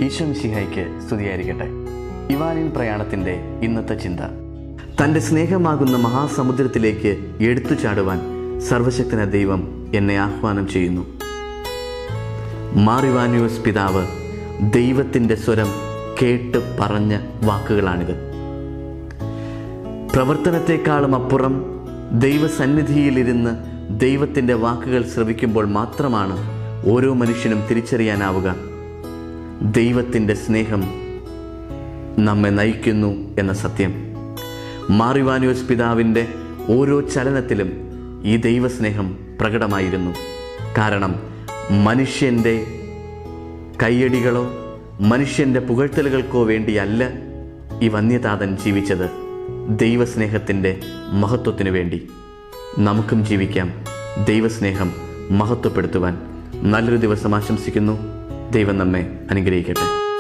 ഈശോ മിശിഹായ്ക്ക് സ്തുതിയായിരിക്കട്ടെ ഇവാനിൻ പ്രയാണത്തിൻ്റെ ഇന്നത്തെ ചിന്ത തൻ്റെ സ്നേഹമാകുന്ന മഹാസമുദ്രത്തിലേക്ക് എടുത്തു ചാടുവാൻ സർവശക്തന ദൈവം എന്നെ ആഹ്വാനം ചെയ്യുന്നു മാറിവാനുവസ് പിതാവ് ദൈവത്തിൻ്റെ സ്വരം കേട്ട് പറഞ്ഞ വാക്കുകളാണിത് പ്രവർത്തനത്തെക്കാളും അപ്പുറം ദൈവസന്നിധിയിലിരുന്ന് ദൈവത്തിൻ്റെ വാക്കുകൾ ശ്രവിക്കുമ്പോൾ മാത്രമാണ് ഓരോ മനുഷ്യനും തിരിച്ചറിയാനാവുക ദൈവത്തിൻ്റെ സ്നേഹം നമ്മെ നയിക്കുന്നു എന്ന സത്യം മാറിവാനുവസ് പിതാവിൻ്റെ ഓരോ ചലനത്തിലും ഈ ദൈവസ്നേഹം പ്രകടമായിരുന്നു കാരണം മനുഷ്യൻ്റെ കയ്യടികളോ മനുഷ്യൻ്റെ പുകഴ്ത്തലുകൾക്കോ വേണ്ടിയല്ല ഈ വന്യതാതൻ ജീവിച്ചത് ദൈവസ്നേഹത്തിൻ്റെ മഹത്വത്തിനു വേണ്ടി നമുക്കും ജീവിക്കാം ദൈവസ്നേഹം മഹത്വപ്പെടുത്തുവാൻ നല്ലൊരു ദിവസം ആശംസിക്കുന്നു ദൈവം നമ്മെ അനുഗ്രഹിക്കട്ടെ